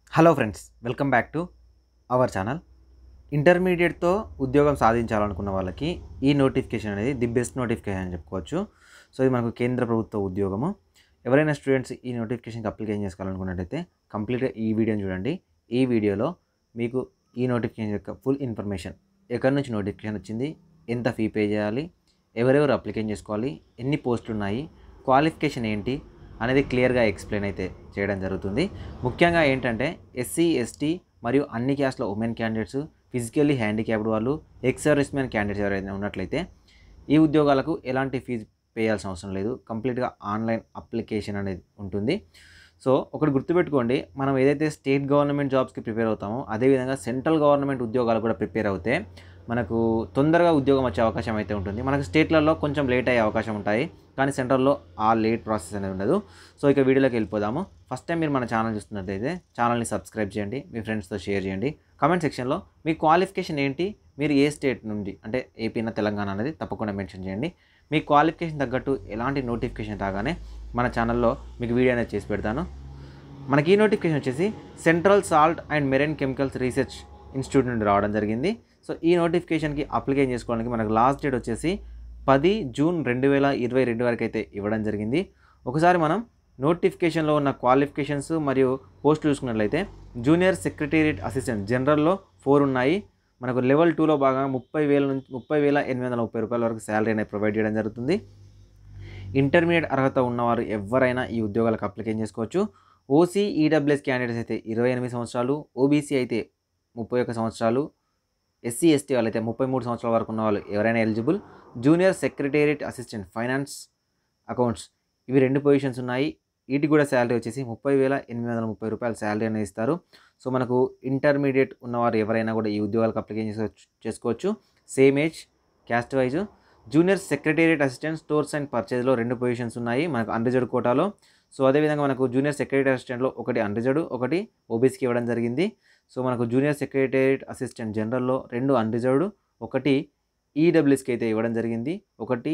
hello friends welcome back to our channel ఇంటర్మీడియట్తో ఉద్యోగం సాధించాలనుకున్న వాళ్ళకి ఈ నోటిఫికేషన్ అనేది ది బెస్ట్ నోటిఫికేషన్ అని చెప్పుకోవచ్చు సో ఇది మనకు కేంద్ర ప్రభుత్వ ఉద్యోగము ఎవరైనా స్టూడెంట్స్ ఈ నోటిఫికేషన్కి అప్లికేషన్ చేసుకోవాలనుకున్నట్టయితే కంప్లీట్గా ఈ వీడియోని చూడండి ఈ వీడియోలో మీకు ఈ నోటిఫికేషన్ యొక్క ఫుల్ ఇన్ఫర్మేషన్ ఎక్కడి నుంచి నోటిఫికేషన్ వచ్చింది ఎంత ఫీ పే చేయాలి ఎవరెవరు అప్లికేషన్ చేసుకోవాలి ఎన్ని పోస్టులు ఉన్నాయి క్వాలిఫికేషన్ ఏంటి అనేది క్లియర్గా ఎక్స్ప్లెయిన్ అయితే చేయడం జరుగుతుంది ముఖ్యంగా ఏంటంటే ఎస్సీ ఎస్టీ మరియు అన్ని క్యాస్ట్ల ఉమెన్ క్యాండిడేట్స్ ఫిజికల్లీ హ్యాండిక్యాప్డ్ వాళ్ళు ఎక్స్ సర్వీస్ మ్యాన్ క్యాండిడేట్స్ ఎవరైనా ఉన్నట్లయితే ఈ ఉద్యోగాలకు ఎలాంటి ఫీజు పే చేయాల్సిన అవసరం లేదు కంప్లీట్గా ఆన్లైన్ అప్లికేషన్ అనేది ఉంటుంది సో ఒకటి గుర్తుపెట్టుకోండి మనం ఏదైతే స్టేట్ గవర్నమెంట్ జాబ్స్కి ప్రిపేర్ అవుతామో అదేవిధంగా సెంట్రల్ గవర్నమెంట్ ఉద్యోగాలు కూడా ప్రిపేర్ అవుతే మనకు తొందరగా ఉద్యోగం వచ్చే అవకాశం అయితే ఉంటుంది మనకు స్టేట్లలో కొంచెం లేట్ అయ్యే అవకాశం ఉంటాయి కానీ సెంట్రల్లో ఆ లేట్ ప్రాసెస్ అనేది ఉండదు సో ఇక వీడియోలోకి వెళ్ళిపోదాము ఫస్ట్ టైం మీరు మన ఛానల్ చూస్తున్నట్లయితే ఛానల్ని సబ్స్క్రైబ్ చేయండి మీ ఫ్రెండ్స్తో షేర్ చేయండి కామెంట్ సెక్షన్లో మీ క్వాలిఫికేషన్ ఏంటి మీరు ఏ స్టేట్ నుండి అంటే ఏపీనా తెలంగాణ అనేది తప్పకుండా మెన్షన్ చేయండి మీ క్వాలిఫికేషన్ తగ్గట్టు ఎలాంటి నోటిఫికేషన్ రాగానే మన ఛానల్లో మీకు వీడియో అనేది చేసి పెడతాను మనకి ఈ నోటిఫికేషన్ వచ్చేసి central salt and marine chemicals research institute నుండి రావడం జరిగింది సో ఈ నోటిఫికేషన్కి అప్లికేషన్ చేసుకోవడానికి మనకు లాస్ట్ డేట్ వచ్చేసి పది జూన్ రెండు వేల ఇరవై రెండు వరకు అయితే ఇవ్వడం జరిగింది ఒకసారి మనం నోటిఫికేషన్లో ఉన్న క్వాలిఫికేషన్స్ మరియు పోస్టులు చూసుకున్నట్లయితే జూనియర్ సెక్రటేరియట్ అసిస్టెంట్ జనరల్లో ఫోర్ ఉన్నాయి మనకు లెవెల్ టూలో భాగంగా ముప్పై వేల నుంచి ముప్పై వేల ఎనిమిది వందల ముప్పై రూపాయల వరకు శాలరీ అనేది ప్రొవైడ్ చేయడం జరుగుతుంది ఇంటర్మీడియట్ అర్హత ఉన్నవారు ఎవరైనా ఈ ఉద్యోగాలకు అప్లికేషన్ చేసుకోవచ్చు ఓసీ ఈడబ్ల్యూఎస్ క్యాండిడేట్స్ అయితే ఇరవై ఎనిమిది సంవత్సరాలు ఓబీసీ అయితే ముప్పై ఒక్క సంవత్సరాలు ఎస్సీ ఎస్టీ వాళ్ళైతే ముప్పై మూడు సంవత్సరాల వరకు ఉన్న వాళ్ళు ఎవరైనా eligible junior secretariat assistant finance accounts ఇవి రెండు పొజిషన్స్ ఉన్నాయి వీటికి కూడా శాలరీ వచ్చేసి ముప్పై వేల ఎనిమిది వందల ముప్పై రూపాయల శాలరీ అనేది ఇస్తారు సో మనకు ఇంటర్మీడియట్ ఉన్నవారు ఎవరైనా కూడా ఈ ఉద్యోగాలకు అప్లికేషన్ చేసుకోవచ్చు చేసుకోవచ్చు same age caste wise junior secretariat assistant stores and పర్చేజ్లో రెండు పొజిషన్స్ ఉన్నాయి మనకు అన్రిజర్డ్ కోటాలో సో అదేవిధంగా మనకు జూనియర్ సెక్రటరీ అసిస్టెంట్లో ఒకటి అన్రిజర్డ్ ఒకటి ఓబీసీకి ఇవ్వడం జరిగింది సో మనకు జూనియర్ సెక్రటేరియట్ అసిస్టెంట్ జనరల్లో రెండు అన్రిజర్వ్డ్ ఒకటి ఈడబ్ల్యూఎస్కి అయితే ఇవ్వడం జరిగింది ఒకటి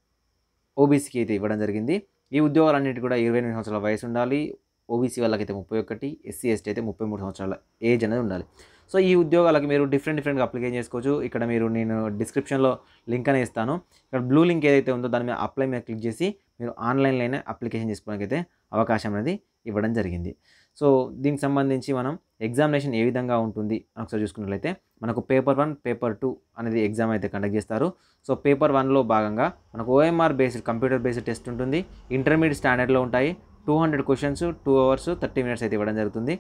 ఓబీసీకి అయితే ఇవ్వడం జరిగింది ఈ ఉద్యోగాలన్నిటి కూడా ఇరవై ఎనిమిది సంవత్సరాల వయసు ఉండాలి ఓబీసీ వాళ్ళకైతే ముప్పై ఒకటి ఎస్సీ ఎస్టీ అయితే ముప్పై మూడు సంవత్సరాల ఏజ్ అనేది ఉండాలి సో ఈ ఉద్యోగాలకి మీరు డిఫరెంట్ డిఫరెంట్గా అప్లికేషన్ చేసుకోవచ్చు ఇక్కడ మీరు నేను డిస్క్రిప్షన్లో లింక్ అనేది ఇస్తాను ఇక్కడ బ్లూ లింక్ ఏదైతే ఉందో దాని మీద అప్లై మీద క్లిక్ చేసి మీరు ఆన్లైన్లోనే అప్లికేషన్ చేసుకోవడానికి అయితే అవకాశం అనేది ఇవ్వడం జరిగింది సో దీనికి సంబంధించి మనం ఎగ్జామినేషన్ ఏ విధంగా ఉంటుంది అని ఒకసారి చూసుకున్నట్లయితే మనకు పేపర్ వన్ పేపర్ టూ అనేది ఎగ్జామ్ అయితే కండక్ట్ చేస్తారు సో పేపర్ వన్లో భాగంగా మనకు OMR based computer based test ఉంటుంది ఇంటర్మీడియట్ స్టాండర్డ్లో ఉంటాయి two hundred questions two hours thirty minutes అయితే ఇవ్వడం జరుగుతుంది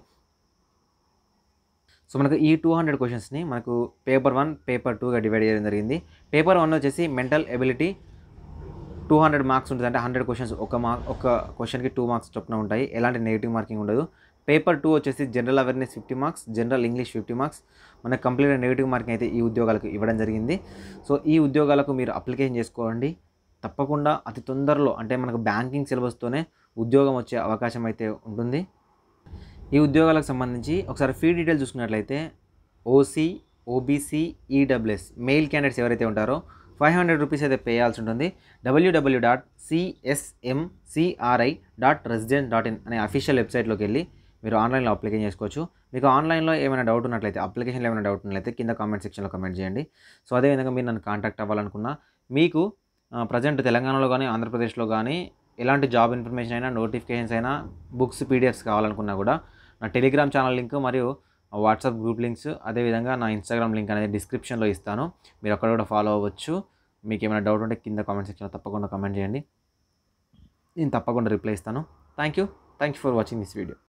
సో మనకు ఈ టూ హండ్రెడ్ క్వశ్చన్స్ని మనకు పేపర్ వన్ పేపర్ టూగా డివైడ్ చేయడం జరిగింది పేపర్ వన్ వచ్చేసి mental ability two hundred marks ఉంటుంది అంటే హండ్రెడ్ క్వశ్చన్స్ ఒక మార్క్ ఒక క్వశ్చన్కి టూ మార్క్స్ చొప్పున ఉంటాయి ఎలాంటి నెగిటివ్ మార్కింగ్ ఉండదు పేపర్ టూ వచ్చేసి general awareness fifty marks general English fifty marks మనకు కంప్లీట్ నెగిటివ్ మార్కింగ్ అయితే ఈ ఉద్యోగాలకు ఇవ్వడం జరిగింది సో ఈ ఉద్యోగాలకు మీరు అప్లికేషన్ చేసుకోండి తప్పకుండా అతి తొందరలో అంటే మనకు బ్యాంకింగ్ సిలబస్తోనే ఉద్యోగం వచ్చే అవకాశం అయితే ఉంటుంది ఈ ఉద్యోగాలకు సంబంధించి ఒకసారి ఫీ డీటెయిల్స్ చూసుకున్నట్లయితే OC OBC EWS male candidates ఎవరైతే ఉంటారో ఫైవ్ హండ్రెడ్ రూపీస్ అయితే పే చేయాల్సి ఉంటుంది WWW dot CSMCRI dot resident dot in అనే అఫీషియల్ వెబ్సైట్లోకి వెళ్ళి మీరు ఆన్లైన్లో అప్లికేషన్ చేసుకోవచ్చు మీకు ఆన్లైన్లో ఏమైనా డౌట్ ఉన్నట్లయితే అప్లికేషన్లో ఏమైనా డౌట్ ఉన్నట్లయితే కింద కామెంట్ సెక్షన్లో కామెంట్ చేయండి సో అదేవిధంగా మీరు నన్ను కాంటాక్ట్ అవ్వాలనుకున్నా మీకు ప్రజెంట్ తెలంగాణలో కానీ ఆంధ్రప్రదేశ్లో కానీ ఎలాంటి జాబ్ ఇన్ఫర్మేషన్ అయినా నోటిఫికేషన్స్ అయినా బుక్స్ పీడిఎఫ్స్ కావాలనుకున్నా కూడా నా టెలిగ్రామ్ ఛానల్ లింక్ మరియు వాట్సాప్ గ్రూప్ లింక్స్ అదేవిధంగా నా ఇన్స్టాగ్రామ్ లింక్ అనేది డిస్క్రిప్షన్లో ఇస్తాను మీరు అక్కడ కూడా ఫాలో అవ్వచ్చు మీకు ఏమైనా డౌట్ ఉంటే కింద కామెంట్ సెక్షన్లో తప్పకుండా కామెంట్ చేయండి నేను తప్పకుండా రిప్లై ఇస్తాను thank you thank you for watching this video